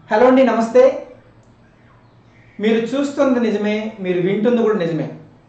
hello అండి నమస్తే మీరు చూస్తుంది నిజమే మీరు వింటుంది కూడా నిజమే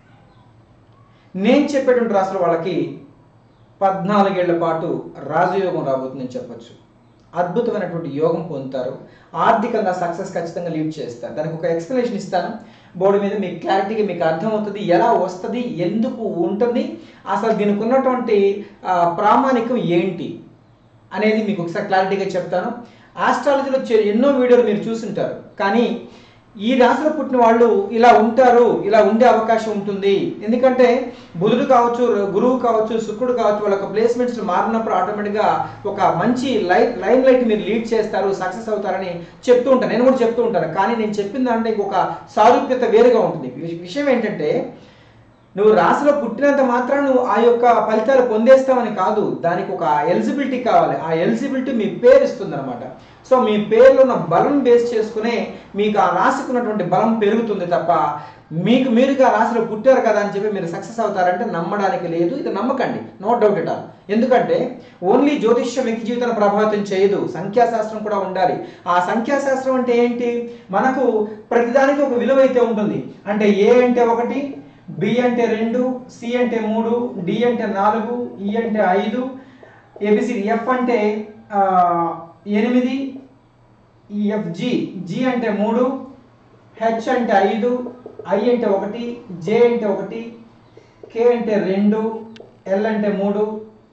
నేను చెప్పేటువంటి రాసుల వాళ్ళకి పద్నాలుగేళ్ల పాటు రాజయోగం రాబోతుందని చెప్పొచ్చు అద్భుతమైనటువంటి యోగం పొందుతారు ఆర్థికంగా సక్సెస్ ఖచ్చితంగా లీడ్ చేస్తారు దానికి ఒక ఎక్స్ప్లెనేషన్ ఇస్తాను బోర్డు మీద మీకు క్లారిటీగా మీకు అర్థమవుతుంది ఎలా వస్తుంది ఎందుకు ఉంటుంది అసలు దీనికి ఉన్నటువంటి ఆ, ప్రామాణికం ఏంటి అనేది మీకు ఒకసారి క్లారిటీగా చెప్తాను ఆస్ట్రాలజీలో చే- ఎన్నో వీడియోలు మీరు చూసుంటారు కానీ ఈ రాశిలో పుట్టిన వాళ్ళు ఇలా ఉంటారు ఇలా ఉండే అవకాశం ఉంటుంది ఎందుకంటే బుధుడు కావచ్చు గురువు కావచ్చు శుక్రుడు కావచ్చు వాళ్ళ ప్లేస్మెంట్స్ మారినప్పుడు ఆటోమేటిక్గా ఒక మంచి లైట్ లైన్ లైట్ మీరు లీడ్ చేస్తారు సక్సెస్ అవుతారని చెప్తూ ఉంటాను నేను కూడా చెప్తూ ఉంటాను కానీ నేను చెప్పిన దాంట్లో ఇంకొక సారూప్యత వేరుగా ఉంటుంది విష- విషయం ఏంటంటే నువ్వు రాశిలో పుట్టినంత మాత్రం నువ్వు ఆ యొక్క ఫలితాలు పొందేస్తావని కాదు దానికి ఒక ఎలిజిబిలిటీ కావాలి ఆ ఎలిజిబిలిటీ మీ పేరు ఇస్తుంది అనమాట సో మీ పేరులో ఉన్న బలం బేస్ చేసుకునే మీకు ఆ రాశికి ఉన్నటువంటి బలం పెరుగుతుంది తప్ప మీకు మీరుగా రాశిలో పుట్టారు కదా అని చెప్పి మీరు సక్సెస్ అవుతారంటే నమ్మడానికి లేదు ఇది నమ్మకండి నో డౌట్ ఇట్ ఆల్ ఎందుకంటే ఓన్లీ జ్యోతిష్యం వ్యక్తి జీవితాన్ని ప్రభావితం చేయదు సంఖ్యాశాస్త్రం కూడా ఉండాలి ఆ సంఖ్యాశాస్త్రం అంటే ఏంటి మనకు ప్రతిదానికి ఒక విలువ అయితే ఉంటుంది అంటే ఏ అంటే ఒకటి బి అంటే రెండు సి అంటే మూడు డి అంటే నాలుగు ఈ అంటే ఐదు ఏబిసిడి ఎఫ్ అంటే ఆ, ఎనిమిది ఈ ఎఫ్ జి జి అంటే మూడు హెచ్ అంటే ఐదు ఐ అంటే ఒకటి జే అంటే ఒకటి కే అంటే రెండు ఎల్ అంటే మూడు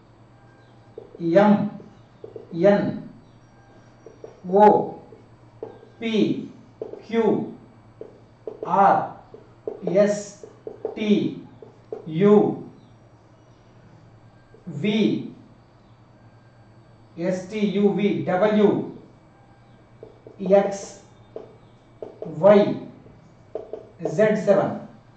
M N O P Q R S T U V S T U V W X Y Z seven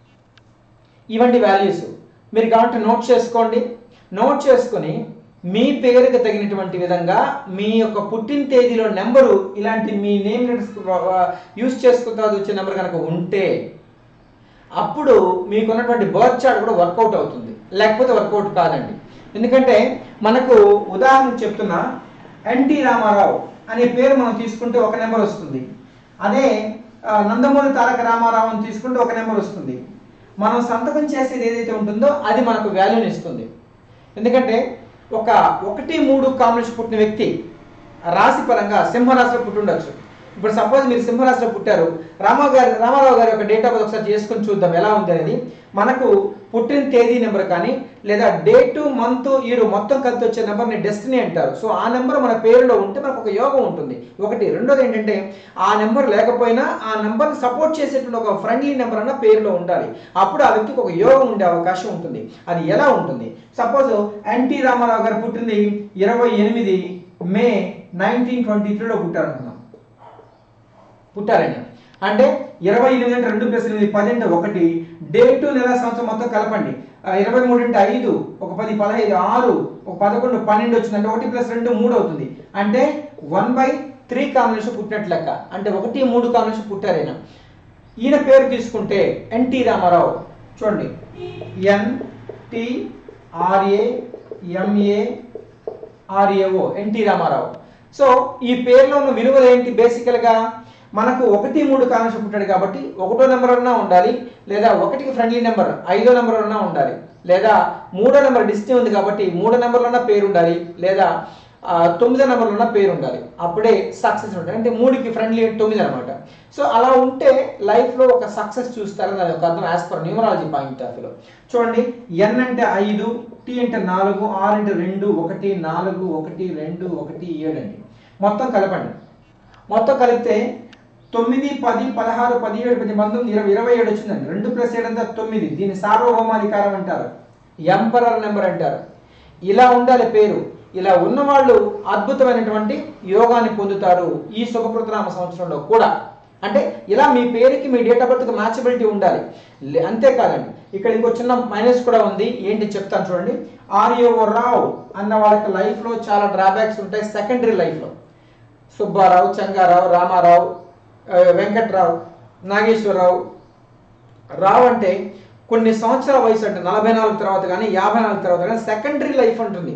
ఇవంటి వాల్యూస్ మీరు కాబట్టి నోట్ చేసుకోండి నోట్ చేసుకొని మీ పేరుకి తగినటువంటి విధంగా మీ యొక్క పుట్టిన తేదీలో నెంబరు ఇలాంటి మీ నేమ్ యూస్ చేసుకుంటా వచ్చే నెంబర్ కనుక ఉంటే అప్పుడు మీకున్నటువంటి బర్త్ చార్ట్ కూడా వర్కౌట్ అవుతుంది లేకపోతే వర్కౌట్ కాదండి ఎందుకంటే మనకు ఉదాహరణ చెప్తున్నా ఎన్టీ రామారావు అనే పేరు మనం తీసుకుంటే ఒక నెంబర్ వస్తుంది అదే ఆ, నందమూరి తారక రామారావు అని తీసుకుంటే ఒక నెంబర్ వస్తుంది మనం సంతకం చేసేది ఏదైతే ఉంటుందో అది మనకు వాల్యూని ఇస్తుంది ఎందుకంటే ఒక ఒకటి మూడు కాంబినేషన్ పుట్టిన వ్యక్తి రాశి పరంగా సింహరాశిలో పుట్టి ఉండొచ్చు ఇప్పుడు సపోజ్ మీరు సింహరాశిలో పుట్టారు రామా గారి రామారావు గారి యొక్క డేట్ ఆఫ్ బర్త్ ఒకసారి చేసుకొని చూద్దాం ఎలా ఉంది అనేది మనకు పుట్టిన తేదీ నెంబర్ కానీ లేదా డేట్ మంత్ ఇయర్ మొత్తం కలిసి వచ్చే నెంబర్ని డెస్టినీ అంటారు సో ఆ నెంబర్ మన పేరులో ఉంటే మనకు ఒక యోగం ఉంటుంది ఒకటి రెండోది ఏంటంటే ఆ నెంబర్ లేకపోయినా ఆ నెంబర్ని సపోర్ట్ చేసేటువంటి ఒక ఫ్రెండ్లీ నెంబర్ అన్న పేరులో ఉండాలి అప్పుడు ఆ వ్యక్తికి ఒక యోగం ఉండే అవకాశం ఉంటుంది అది ఎలా ఉంటుంది సపోజ్ ఎన్టీ రామారావు గారు పుట్టింది ఇరవై ఎనిమిది మే నైన్టీన్ ట్వంటీ త్రీలో పుట్టారు అనుకుందాం పుట్టారండి అంటే ఇరవై ఎనిమిది అంటే రెండు ప్లస్ ఎనిమిది పది అంటే ఒకటి డేటు నెల సంవత్సరం మొత్తం కలపండి ఆ, ఇరవై మూడు అంటే ఐదు ఒక పది పదహైదు ఆరు ఒక పదకొండు పన్నెండు వచ్చింది అంటే ఒకటి ప్లస్ రెండు మూడు అవుతుంది అంటే వన్ బై త్రీ కాంబినేషన్ పుట్టినట్లు లెక్క అంటే ఒకటి మూడు కాంబినేషన్ పుట్టారైనా ఈయన పేరు తీసుకుంటే ఎన్టీ రామారావు చూడండి N T R A M A R A O NT Rama Rao so ఈ పేరులో ఉన్న విలువలు ఏంటి బేసికల్గా మనకు ఒకటి మూడు కాంబినేషన్ పుట్టాడు కాబట్టి ఒకటో నెంబర్ అన్నా ఉండాలి లేదా ఒకటికి ఫ్రెండ్లీ నెంబర్ ఐదో నెంబర్ అన్నా ఉండాలి లేదా మూడో నెంబర్ డిస్టే ఉంది కాబట్టి మూడో నెంబర్లో ఉన్న పేరు ఉండాలి లేదా ఆ, తొమ్మిదో నెంబర్లో ఉన్న పేరు ఉండాలి అప్పుడే సక్సెస్ ఉంటుంది అంటే మూడుకి ఫ్రెండ్లీ తొమ్మిది అనమాట సో అలా ఉంటే లైఫ్లో ఒక సక్సెస్ చూస్తారని దాని ఒక అర్థం as per numerology point of వ్యూలో చూడండి ఎన్ అంటే ఐదు టీ అంటే నాలుగు ఆర్ అంటే రెండు ఒకటి నాలుగు ఒకటి రెండు ఒకటి ఏడు అండి మొత్తం కలపండి మొత్తం కలిపితే తొమ్మిది పది పదహారు పదిహేడు పది పంతొమ్మిది ఇరవై ఇరవై ఏడు వచ్చిందండి రెండు ప్లస్ ఏడు అంతా తొమ్మిది దీన్ని సార్వభౌమాధికారం అంటారు ఎంపరర్ నెంబర్ అంటారు ఇలా ఉండాలి పేరు ఇలా ఉన్నవాళ్ళు అద్భుతమైనటువంటి యోగాన్ని పొందుతారు ఈ శుభకృతనామ సంవత్సరంలో కూడా అంటే ఇలా మీ పేరుకి మీ డేట్ ఆఫ్ బర్త్కి మ్యాచబిలిటీ ఉండాలి లే- అంతేకాదండి ఇక్కడ ఇంకో చిన్న మైనస్ కూడా ఉంది ఏంటి చెప్తాను చూడండి ఆర్యో రావు అన్న వాళ్ళకి లైఫ్లో చాలా డ్రాబ్యాక్స్ ఉంటాయి సెకండరీ లైఫ్లో సుబ్బారావు చంగారావు రామారావు ఆ, వెంకట్రావు నాగేశ్వరరావు రావు అంటే కొన్ని సంవత్సరాల వయసు అంటే నలభై నాలుగు తర్వాత కానీ యాభై నాలుగు తర్వాత కానీ సెకండరీ లైఫ్ ఉంటుంది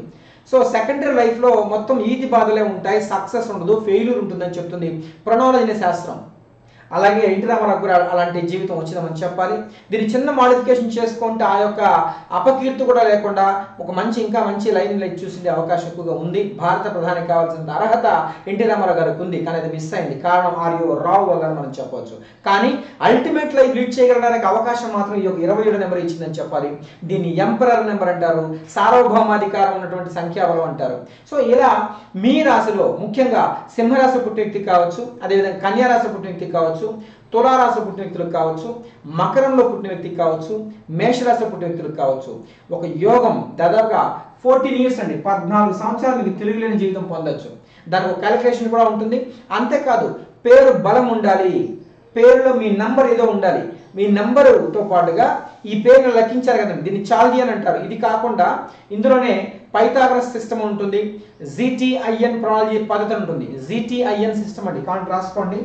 సో సెకండరీ లైఫ్లో మొత్తం ఈతి బాధలే ఉంటాయి సక్సెస్ ఉండదు ఫెయిల్యూర్ ఉంటుందని చెప్తుంది ప్రొనాలజీ అనే శాస్త్రం అలాగే ఎన్టీ రామారావు కూడా అలాంటి జీవితం వచ్చిందని చెప్పాలి దీన్ని చిన్న మాడిఫికేషన్ చేసుకుంటే ఆ యొక్క అపకీర్తి కూడా లేకుండా ఒక మంచి ఇంకా మంచి లైన్ లైట్ చూసిండే అవకాశం ఎక్కువగా ఉంది భారత ప్రధానికి కావాల్సిన అర్హత ఎన్టీ రామారావు గారికి ఉంది కానీ అది మిస్ అయింది కారణం ఆర్యో రావు వల్ల అని మనం చెప్పవచ్చు కానీ అల్టిమేట్ లైఫ్ లీడ్ చేయగలడానికి అవకాశం మాత్రం ఈ యొక్క ఇరవై ఏడు నెంబర్ ఇచ్చిందని చెప్పాలి దీన్ని ఎంపరర్ నెంబర్ అంటారు సార్వభౌమాధికారం ఉన్నటువంటి సంఖ్యాబలం అంటారు సో ఇలా మీ రాశిలో ముఖ్యంగా సింహరాశి పుట్టిన వ్యక్తి కావచ్చు అదేవిధంగా కన్యా రాశి పుట్టిన వ్యక్తి కావచ్చు తులారాశి పుట్టిన వ్యక్తులకు కావచ్చు మకరంలో పుట్టిన వ్యక్తికి కావచ్చు మేషరాశి పుట్టిన వ్యక్తులకు కావచ్చు ఒక యోగం దాదాపుగా ఫోర్టీన్ ఇయర్స్ అండి పద్నాలుగు సంవత్సరాలు మీకు తిరుగులేని జీవితం పొందొచ్చు దానికి ఒక క్యాలిక్యులేషన్ కూడా ఉంటుంది అంతేకాదు పేరు బలం ఉండాలి పేరులో మీ నంబర్ ఏదో ఉండాలి మీ నంబరుతో పాటుగా ఈ పేరును లెక్కించారు కదండి దీన్ని చాల్ది అని అంటారు ఇది కాకుండా ఇందులోనే పైథాగరస్ సిస్టమ్ ఉంటుంది జీటీఐఎన్ ప్రొనాలజీ పద్ధతి ఉంటుంది జీటీఐఎన్ సిస్టమ్ అండి కాంట్ రాసుకోండి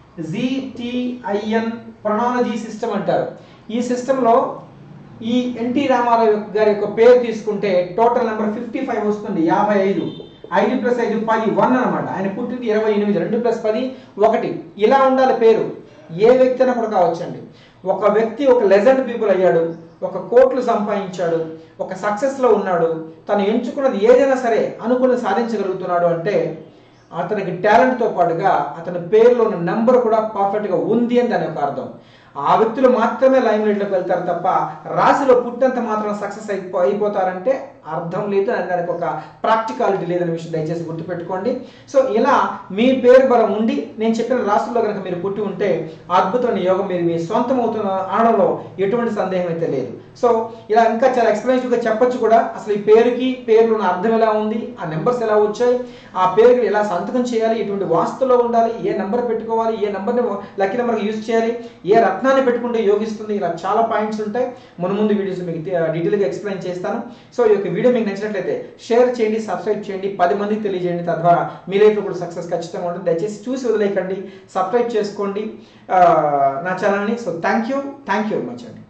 జీటీఐఎన్ ప్రొనాలజీ సిస్టమ్ అంటారు ఈ సిస్టంలో ఈ ఎన్టీ రామారావు యొక్క- గారి యొక్క పేరు తీసుకుంటే టోటల్ నెంబర్ ఫిఫ్టీ ఫైవ్ వస్తుంది యాభై ఐదు ఐదు ప్లస్ ఐదు పది వన్ అనమాట ఆయన పుట్టింది ఇరవై ఎనిమిది రెండు ప్లస్ పది ఒకటి ఇలా ఉండాలి పేరు ఏ వ్యక్తి అయినా కూడా కావచ్చండి ఒక వ్యక్తి ఒక లెజెండ్ పీపుల్ అయ్యాడు ఒక కోట్లు సంపాదించాడు ఒక సక్సెస్లో ఉన్నాడు తను ఎంచుకున్నది ఏదైనా సరే అనుకుని సాధించగలుగుతున్నాడు అంటే అతనికి టాలెంట్తో పాటుగా అతని పేరులో ఉన్న నెంబర్ కూడా పర్ఫెక్ట్గా ఉంది అని దాని యొక్క అర్థం ఆ వ్యక్తులు మాత్రమే లైమ్ లైట్లోకి వెళ్తారు తప్ప రాశిలో పుట్టినంత మాత్రం సక్సెస్ అయిపో అయిపోతారంటే అర్థం లేదు అని దానికి ఒక ప్రాక్టికాలిటీ లేదనే విషయం దయచేసి గుర్తుపెట్టుకోండి సో ఇలా మీ పేరు బలం ఉండి నేను చెప్పిన రాశుల్లో కనుక మీరు పుట్టి ఉంటే అద్భుతమైన యోగం మీరు మీ సొంతం అవుతున్న అనడంలో ఎటువంటి సందేహం అయితే లేదు సో ఇలా ఇంకా చాలా ఎక్స్ప్లెనేటివ్గా చెప్పొచ్చు కూడా అసలు ఈ పేరుకి పేర్లు ఉన్న అర్థం ఎలా ఉంది ఆ నెంబర్స్ ఎలా వచ్చాయి ఆ పేరుకి ఎలా సంతకం చేయాలి ఎటువంటి వాస్తులో ఉండాలి ఏ నెంబర్ పెట్టుకోవాలి ఏ నెంబర్ని లక్కీ నెంబర్కి యూజ్ చేయాలి ఏ రత్నాన్ని పెట్టుకుంటే యోగిస్తుంది ఇలా చాలా పాయింట్స్ ఉంటాయి మును ముందు వీడియోస్ మీకు డీటెయిల్గా ఎక్స్ప్లెయిన్ చేస్తాను సో ఈ యొక్క వీడియో మీకు నచ్చినట్లయితే షేర్ చేయండి సబ్స్క్రైబ్ చేయండి పది మందికి తెలియజేయండి తద్వారా మీ లైఫ్లో కూడా సక్సెస్ ఖచ్చితంగా ఉంటుంది దయచేసి చూసి వదిలేయకండి సబ్స్క్రైబ్ చేసుకోండి ఆ, నా ఛానల్ని so thank you thank you very much అండి